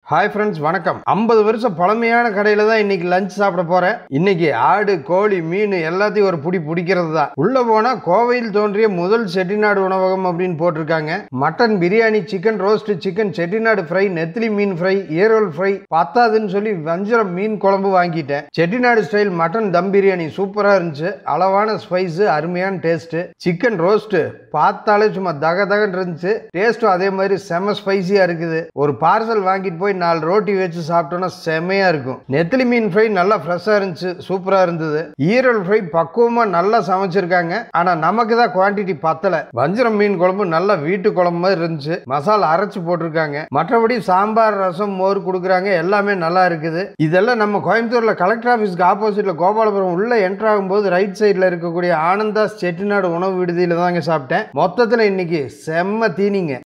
hi friends வணக்கம் ஐம்பது வருஷம் பழமையான கடையில தான் இன்னைக்கு லஞ்ச் சாப்பிட போறேன் இன்னைக்கு ஆடு கோழி மீன் எல்லாத்தையும் ஒரு புடி பிடிக்கிறது தான் உள்ள போனா கோவையில் தோன்றிய முதல் செட்டிநாடு உணவகம் அப்படின்னு போட்டிருக்காங்க mutton biryani chicken roast chicken Chettinad fry நெத்திலி மீன் ஃப்ரை ஈரோல் ஃப்ரை பத்தாதுன்னு சொல்லி வஞ்சரம் மீன் குழம்பு வாங்கிட்டேன் Chettinad style mutton dum biryani சூப்பரா இருந்துச்சு அளவான ஸ்பைஸ் அருமையான டேஸ்ட் சிக்கன் ரோஸ்ட் பார்த்தாலே சும்மா தக தகன்னு இருந்துச்சு டேஸ்ட்டும் அதே மாதிரி செம ஸ்பைசியா இருக்குது ஒரு பார்சல் வாங்கிட்டு போய் நாலு ரோட்டி வச்சு சாப்பிட்டோம்னா செமையா இருக்கும் நெத்திலி மீன் ஃப்ரை நல்லா ஃப்ரெஷ்ஷாக இருந்துச்சு சூப்பராக இருந்தது ஈரல் ஃப்ரை பக்குவமாக நல்லா சமைச்சிருக்காங்க ஆனால் நமக்கு தான் குவான்டிட்டி பத்தலை வஞ்சரம் மீன் குழம்பு நல்லா வீட்டு குழம்பு மாதிரி இருந்துச்சு மசாலா அரைச்சு போட்டிருக்காங்க மற்றபடி சாம்பார் ரசம் மோர் கொடுக்குறாங்க எல்லாமே நல்லா இருக்குது இதெல்லாம் நம்ம கோயம்புத்தூர்ல கலெக்டர் ஆஃபீஸ்க்கு ஆப்போசிட்ல கோபாலபுரம் உள்ள என்டர் ஆகும்போது ரைட் சைடில் இருக்கக்கூடிய ஆனந்தாஸ் செட்டிநாடு உணவு விடுதியில தாங்க சாப்பிட்டேன் மொத்தத்தில் இன்னைக்கு செம்ம தீனிங்க